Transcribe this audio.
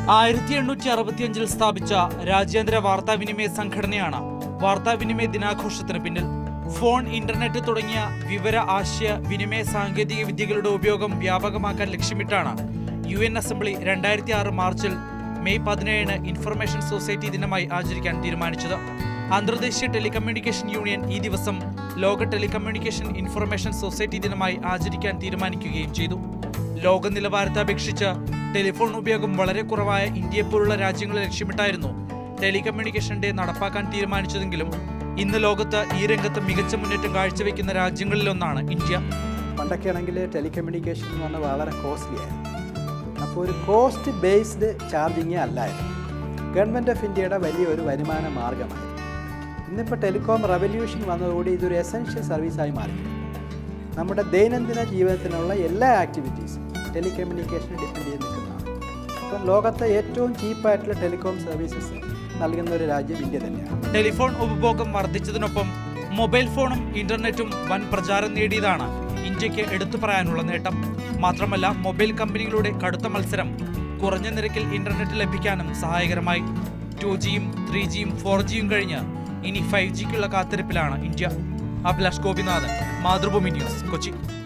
ആയിരത്തി എണ്ണൂറ്റി അറുപത്തിയഞ്ചിൽ സ്ഥാപിച്ച രാജ്യാന്തര വാർത്താവിനിമയ സംഘടനയാണ് വാർത്താവിനിമയ ദിനാഘോഷത്തിന് പിന്നിൽ ഫോൺ ഇന്റർനെറ്റ് തുടങ്ങിയ വിവര ആശയ വിനിമയ സാങ്കേതിക വിദ്യകളുടെ ഉപയോഗം വ്യാപകമാക്കാൻ ലക്ഷ്യമിട്ടാണ് യു എൻ അസംബ്ലി രണ്ടായിരത്തി ആറ് മാർച്ചിൽ മെയ് പതിനേഴിന് ഇൻഫർമേഷൻ സൊസൈറ്റി ദിനമായി ആചരിക്കാൻ തീരുമാനിച്ചത് അന്തർദേശീയ ടെലികമ്മ്യൂണിക്കേഷൻ യൂണിയൻ ഈ ദിവസം ലോക ടെലികമ്മ്യൂണിക്കേഷൻ ഇൻഫർമേഷൻ സൊസൈറ്റി ദിനമായി ആചരിക്കാൻ തീരുമാനിക്കുകയും ചെയ്തു ലോക നിലവാരത്തെ അപേക്ഷിച്ച് ടെലിഫോൺ ഉപയോഗം വളരെ കുറവായ ഇന്ത്യയെപ്പോലുള്ള രാജ്യങ്ങളെ ലക്ഷ്യമിട്ടായിരുന്നു ടെലികമ്മ്യൂണിക്കേഷൻ ഡേ നടപ്പാക്കാൻ തീരുമാനിച്ചതെങ്കിലും ഇന്ന് ലോകത്ത് ഈ രംഗത്ത് മികച്ച മുന്നേറ്റം കാഴ്ചവെക്കുന്ന രാജ്യങ്ങളിലൊന്നാണ് ഇന്ത്യ പണ്ടൊക്കെ ആണെങ്കിൽ ടെലികമ്മ്യൂണിക്കേഷൻ എന്ന് പറഞ്ഞാൽ വളരെ കോസ്റ്റ്ലി ആയിരുന്നു അപ്പോൾ ഒരു കോസ്റ്റ് ബേസ്ഡ് ചാർജിങ് അല്ലായിരുന്നു ഗവൺമെൻറ് ഓഫ് ഇന്ത്യയുടെ വലിയൊരു വരുമാന മാർഗമായിരുന്നു ഇന്നിപ്പോൾ ടെലികോം റവല്യൂഷൻ വന്നതോടെ ഇതൊരു എസൻഷ്യൽ സർവീസായി മാറി നമ്മുടെ ദൈനംദിന ജീവിതത്തിനുള്ള എല്ലാ ആക്ടിവിറ്റീസും ടെലികമ്മ്യൂണിക്കേഷനെ ഡിപ്പെൻഡ് ചെയ്ത് നിൽക്കുന്നതാണ് അപ്പം ലോകത്തെ ഏറ്റവും ചീപ്പായിട്ടുള്ള ടെലികോം സർവീസസ് നൽകുന്ന ഒരു രാജ്യം ഇന്ത്യ തന്നെയാണ് ടെലിഫോൺ ഉപഭോഗം വർദ്ധിച്ചതിനൊപ്പം മൊബൈൽ ഫോണും ഇന്റർനെറ്റും വൻ പ്രചാരം നേടിയതാണ് ഇന്ത്യക്ക് എടുത്തു പറയാനുള്ള നേട്ടം മാത്രമല്ല മൊബൈൽ കമ്പനികളുടെ കടുത്ത മത്സരം കുറഞ്ഞ നിരക്കിൽ ഇന്റർനെറ്റ് ലഭിക്കാനും സഹായകരമായി ടു ജിയും ത്രീ ജിയും ഫോർ ജിയും കഴിഞ്ഞ് ഇനി ഫൈവ് ജിക്കുള്ള കാത്തിരിപ്പിലാണ് ഇന്ത്യ അഭിലാഷ് ഗോപിനാഥൻ മാതൃഭൂമി ന്യൂസ് കൊച്ചി